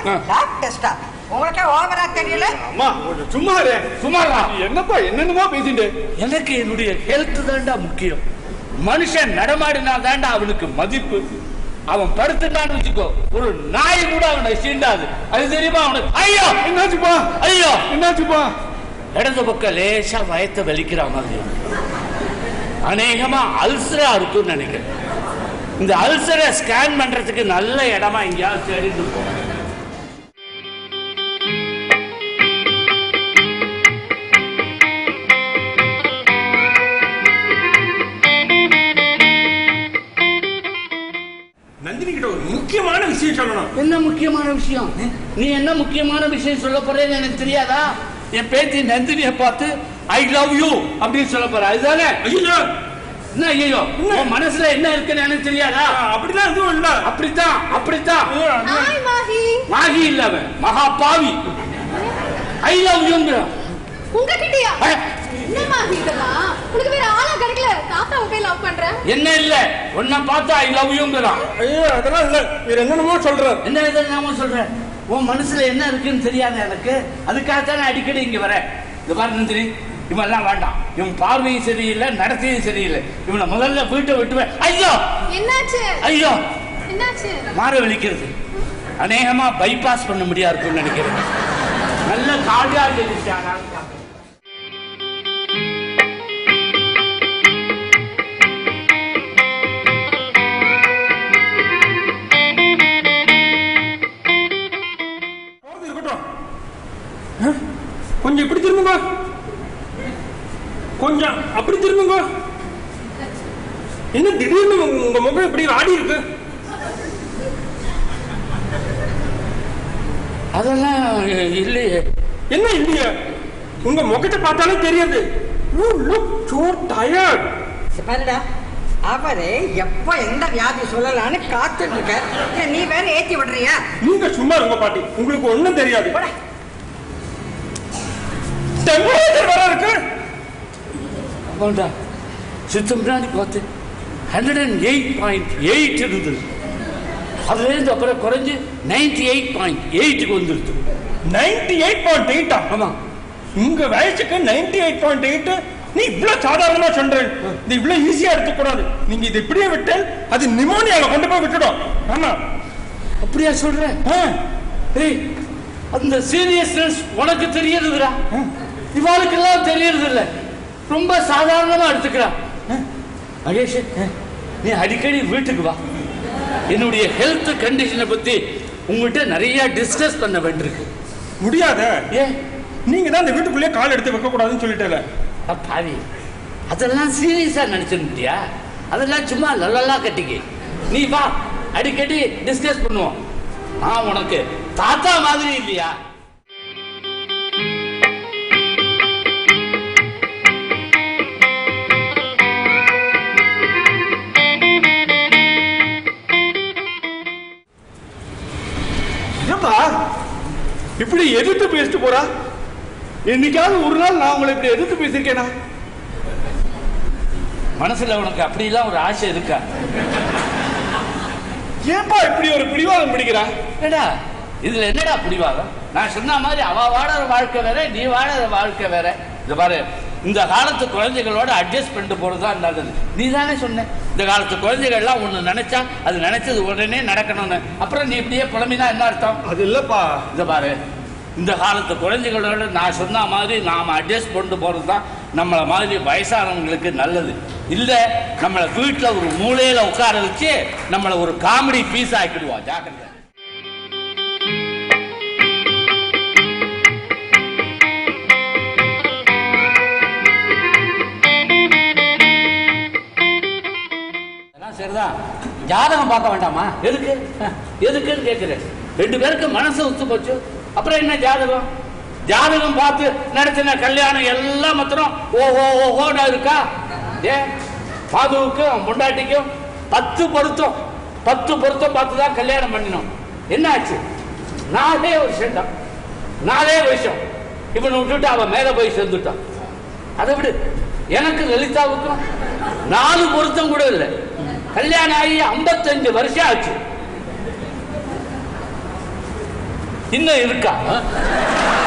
Lab டெஸ்டா உங்களுக்கே ஓவரா தெரியல அம்மா கொஞ்சம் சும்மா இரு. சும்மாடா. நீ என்னப்பா என்னென்னமோ பேசிட்டு எனக்கு என்னுடைய ஹெல்த் தான்டா முக்கியம் மனுஷன் நடமாடினா தான்டா அவனுக்கு மதிப்பு அவன் படுத்துட்டான்னு வச்சுக்கோ ஒரு நாய் கூட அவனை சீண்டாது அது தெரியுமா அவனுக்கு ஐயோ என்னாச்சுப்பா ஐயோ என்னாச்சுப்பா இடது பக்கம் லேசா வயத்தை வலிக்கிற மாதிரி அநேகமா அல்சரா இருக்கும்னு நினைக்கிறேன் இந்த அல்சரை ஸ்கேன் பண்றதுக்கு நல்ல இடமா எங்கேயாவது தேடிட்டு போ நந்தினி கிட்ட ஒரு முக்கியமான விஷயம் சொல்லணும் என்ன முக்கியமான விஷயம் நீ என்ன முக்கியமான விஷயம் சொல்ல போறேன்னு எனக்கு தெரியாதா என் பேத்தி நந்தினியை பார்த்து ஐ லவ் யூ அப்படின்னு சொல்ல போற அதுதானே ஐயோ என்ன ஐயோ உன் மனசுல என்ன இருக்குன்னு எனக்கு தெரியாதா அப்படிலாம் எதுவும் இல்ல அப்படித்தான் அப்படித்தான் ஹாய் மாஹி மாகி இல்ல அவன் மகா பாவி ஐ லவ் யூங்கிறான் உங்ககிட்டயா ஏ, என்ன மாஹி இதெல்லாம் உனக்கு வேற ஆளா கிடைக்கல தாத்தா போய் லவ் பண்றேன் என்ன இல்ல உன்னை பார்த்து ஐ லவ் யூங்கிறான் ஐயோ அதெல்லாம் இல்ல வேற என்னென்னமோ சொல்றாரு என்ன இதை நாம சொல்றேன் உன் மனசுல என்ன இருக்குன்னு தெரியாது எனக்கு அதுக்காகத்தானே அடிக்கடி இங்க வரேன் இந்த பாரு நந்தினி இவன் எல்லாம் வேண்டாம் இவன் பார்வையும் சரியில்லை நடத்தையும் சரியில்லை இவனை முதல்ல வீட்டை விட்டுவேன் ஐயோ என்னாச்சு ஐயோ என்னாச்சு மாற வலிக்கிறது அநேகமா பைபாஸ் பண்ண முடியா இருக்கும்னு நினைக்கிறேன் நல்ல கார்டியாலஜிஸ்ட் ஆனாலும் பார்க்கணும். போறது இருக்கட்டும் ஆ? கொஞ்சம் இப்படி திரும்புங்க கொஞ்சம் அப்படி திரும்புங்க என்ன திடீர்னு உங்க உங்க முகம் இப்படி ஆடி இருக்கு அதெல்லாம் இல்லையே என்ன இல்லையா உங்க முகத்தை பார்த்தாலே தெரியாது யூ லுக் சோ டயர்ட் பாருடா அவரு எப்ப எந்த வியாதி சொல்லலாம்னு காத்துட்டு இருக்க இல்ல, நீ வேற ஏத்தி விடுறியா நீங்க சும்மா இருங்க பாட்டி உங்களுக்கு ஒண்ணும் தெரியாது போடா. டெம்பரேச்சர் வர இருக்கு ஆமாண்டா சித்தம் பிராணி பார்த்து hundred and eight point eight இருந்தது அதுலேருந்து அப்புறம் குறைஞ்சு நைன்டி எயிட் பாயிண்ட் எயிட்டுக்கு வந்துருது நைன்டி எயிட் பாயிண்ட் எயிட்டா ஆமா உங்க வயசுக்கு நைன்டி எயிட் பாயிண்ட் எயிட் நீ இவ்வளவு சாதாரணமா சொல்றேன் இது இவ்வளவு ஈஸியா எடுத்துக்கூடாது நீங்க இது இப்படியே விட்டேன் அது நிமோனியால கொண்டு போய் விட்டுடும் ஆமா அப்படியா சொல்றேன் ஆ, ஏய் அந்த சீரியஸ்னஸ் உனக்கு தெரியறதுடா இவாளுக்கெல்லாம் தெரியறது இல்ல ரொம்ப சாதாரணமா எடுத்துக்கிறா மகேஷ் நீ அடிக்கடி வீட்டுக்கு வா என்னுடைய ஹெல்த் கண்டிஷனை பத்தி உங்ககிட்ட நிறைய டிஸ்கஸ் பண்ண வேண்டியிருக்கு முடியாத ஏன் நீங்க தான் இந்த வீட்டுக்குள்ளேயே கால் எடுத்து வைக்க கூடாதுன்னு சொல்லிட்டேல பாவி அதெல்லாம் சீரியஸா நினைச்சிருந்தியா அதெல்லாம் சும்மா லல்லலா கட்டிக்கு நீ வா அடிக்கடி டிஸ்கஸ் பண்ணுவோம் நான் உனக்கு தாத்தா மாதிரி இல்லையா ஏப்பா இப்படி எதிர்த்து பேசிட்டு போறா என்னைக்காவது ஒரு நாள் நான் உங்களை இப்படி எதிர்த்து பேசியிருக்கேனா மனசுல உனக்கு அப்படிலாம் ஒரு ஆசை இருக்கா ஏன்பா இப்படி ஒரு பிடிவாதம் பிடிக்கிறா என்னடா இதுல என்னடா பிடிவாதம் நான் சொன்ன மாதிரி அவ வாழற வாழ்க்கை வேற நீ வாழற வாழ்க்கை வேற இந்த பாரு இந்த காலத்து குழந்தைகளோட அட்ஜஸ்ட் பண்ணிட்டு போறதுதான் நல்லது நீ தானே சொன்ன இந்த காலத்து குழந்தைகள்லாம் ஒண்ணு நினைச்சா அது நினைச்சது உடனே நடக்கணும்னு அப்புறம் நீ இப்படியே புலம்பினா என்ன அர்த்தம் அது இல்லப்பா இந்த பாரு இந்த காலத்து குழந்தைகளோட நான் சொன்ன மாதிரி நாம அட்ஜஸ்ட் பண்ணிட்டு போறது தான் நம்மளை மாதிரி வயசானவங்களுக்கு நல்லது இல்ல நம்மளை வீட்டுல ஒரு மூலையில உட்கார வச்சு நம்மளை ஒரு காமெடி பீஸ் ஆக்கிடுவா ஜாக்கிரதை அதெல்லாம் சரிதான் ஜாதகம் பார்க்க வேண்டாமா எதுக்கு எதுக்குன்னு கேட்கிறேன் ரெண்டு பேருக்கு மனசு ஒத்து போச்சு அப்புறம் என்ன ஜாதகம் ஜாதகம் பார்த்து நடத்தின கல்யாணம் எல்லாம் மாத்திரம் ஓஹோ ஓஹோடா இருக்கா ஏன் மாதுவுக்கும் அவன் பொண்டாட்டிக்கும் பத்து பொருத்தம் பத்து பொருத்தம் பார்த்து தான் கல்யாணம் பண்ணினோம் என்ன ஆச்சு நாலே வருஷம் தான் நாலே வருஷம் இவனை விட்டுட்டு அவன் மேல போய் சேர்ந்துட்டான் அதை விடு எனக்கு லலிதாவுக்கும் நாலு பொருத்தம் கூட இல்லை கல்யாணம் ஆகி 55 வருஷம் ஆச்சு இன்னும் இருக்கா